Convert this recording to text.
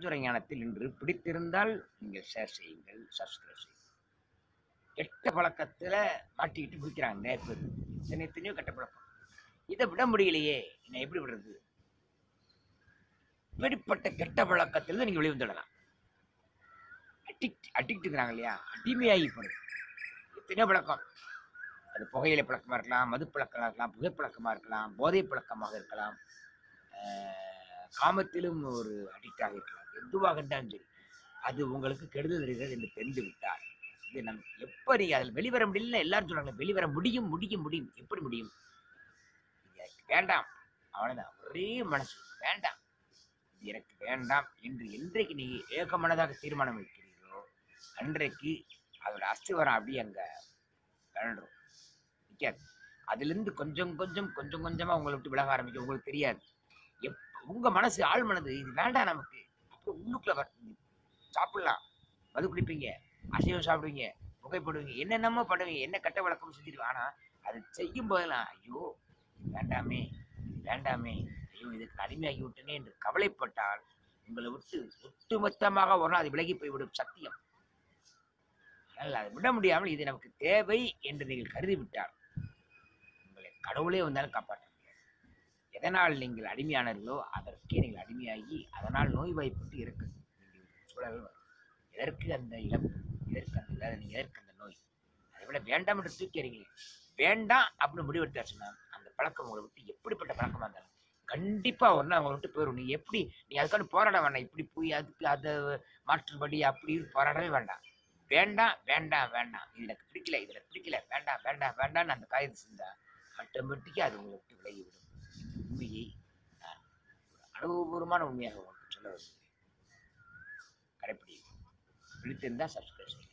பரஞ்சுர ஞானத்தில் இன்று பிடித்திருந்தால் நீங்கள் ஷேர் செய்யுங்கள் சப்ஸ்கிரைப் செய்யுங்கள் கெட்ட பழக்கத்துல மாட்டிக்கிட்டு பிடிக்கிறாங்க நிறைய பேர் எத்தனை எத்தனையோ கெட்ட பழக்கம் இதை விட முடியலையே என்ன எப்படி விடுறது இப்படிப்பட்ட கெட்ட பழக்கத்திலிருந்து நீங்க வெளிவந்துடலாம் அடிக்ட் அடிக்ட்டுங்கிறாங்க இல்லையா அடிமையாகி போடுது எத்தனையோ பழக்கம் அது புகையிலை பழக்கமாக இருக்கலாம் மது பழக்கமாக இருக்கலாம் புகைப்பழக்கமாக இருக்கலாம் போதை பழக்கமாக இருக்கலாம் ஆஹ் காமத்திலும் ஒரு அடிக்டாக இருக்கலாம் எதுவாக இருந்தாலும் சரி அது உங்களுக்கு கெடுதல் இருக்கிறது என்று தெரிந்து விட்டால் இது நம் எப்படி அதில் வெளிவர முடியல எல்லாரும் சொல்றாங்க வெளிவர முடியும் முடியும் முடியும் எப்படி முடியும் இது எனக்கு வேண்டாம் அவ்வளவுதான் ஒரே மனசு வேண்டாம் இது எனக்கு வேண்டாம் என்று என்றைக்கு நீ ஏக மனதாக தீர்மானம் வைக்கிறீர்களோ அன்றைக்கு அதோட அஸ்திவரம் அப்படியே அங்க கழன்றும் நிற்காது அதிலிருந்து கொஞ்சம் கொஞ்சம் கொஞ்சம் கொஞ்சமா உங்களை விட்டு விலக ஆரம்பிக்கும் உங்களுக்கு தெரியாது எப் உங்க மனசு ஆள் மனது இது வேண்டாம் நமக்கு அப்போ உள்ளுக்குள்ள வர சாப்பிடலாம் மது குடிப்பீங்க அசைவம் சாப்பிடுவீங்க புகைப்படுவீங்க என்னென்னமோ பண்ணுவீங்க என்ன கெட்ட வழக்கம் செஞ்சுட்டு ஆனா அது செய்யும் போதெல்லாம் ஐயோ இது வேண்டாமே இது வேண்டாமே ஐயோ இதுக்கு அடிமையாகி விட்டனே என்று கவலைப்பட்டால் உங்களை விட்டு ஒட்டுமொத்தமாக ஒரு நாள் அது விலகி போய்விடும் சத்தியம் ஆனால் அதை விட முடியாமல் இது நமக்கு தேவை என்று நீங்கள் கருதி விட்டால் உங்களை கடவுளே வந்தாலும் காப்பாற்ற முடியாது எதனால் நீங்கள் அடிமையானீர்களோ அதற்கே நீங்கள் அடிமையாகி அதனால் நோய்வாய்ப்பட்டு இருக்க வேண்டிய ஒரு சூழல் வரும் எதற்கு அந்த இழப்பு எதற்கு அந்த வேதனை நீங்கள் எதற்கு அந்த நோய் அதை விட வேண்டாம் என்று தூக்கி எறிங்க வேண்டாம் அப்படின்னு முடிவெடுத்தாச்சுன்னா அந்த பழக்கம் உங்களை விட்டு எப்படிப்பட்ட பழக்கமாக இருந்தாலும் கண்டிப்பா ஒரு நாள் உங்களை விட்டு போயிடும் நீ எப்படி நீ அதுக்கான போராட வேண்டாம் இப்படி போய் அதுக்கு அதை மாற்றுபடி அப்படி போராடவே வேண்டாம் வேண்டாம் வேண்டாம் வேண்டாம் இது எனக்கு பிடிக்கல இதுல பிடிக்கல வேண்டாம் வேண்டாம் வேண்டாம்னு அந்த காயத்தை செஞ்சா ஆட்டோமேட்டிக்காக அது உங்களை விட்டு விலகிவிடும் இந்த உண்மையை நான் ஒரு அனுபவபூர்வமான உண்மையாக உங்களுக்கு சொல்ல வருகிறேன் கடைப்பிடி பிடித்திருந்தா சப்ஸ்கிரைப் செய்யுங்க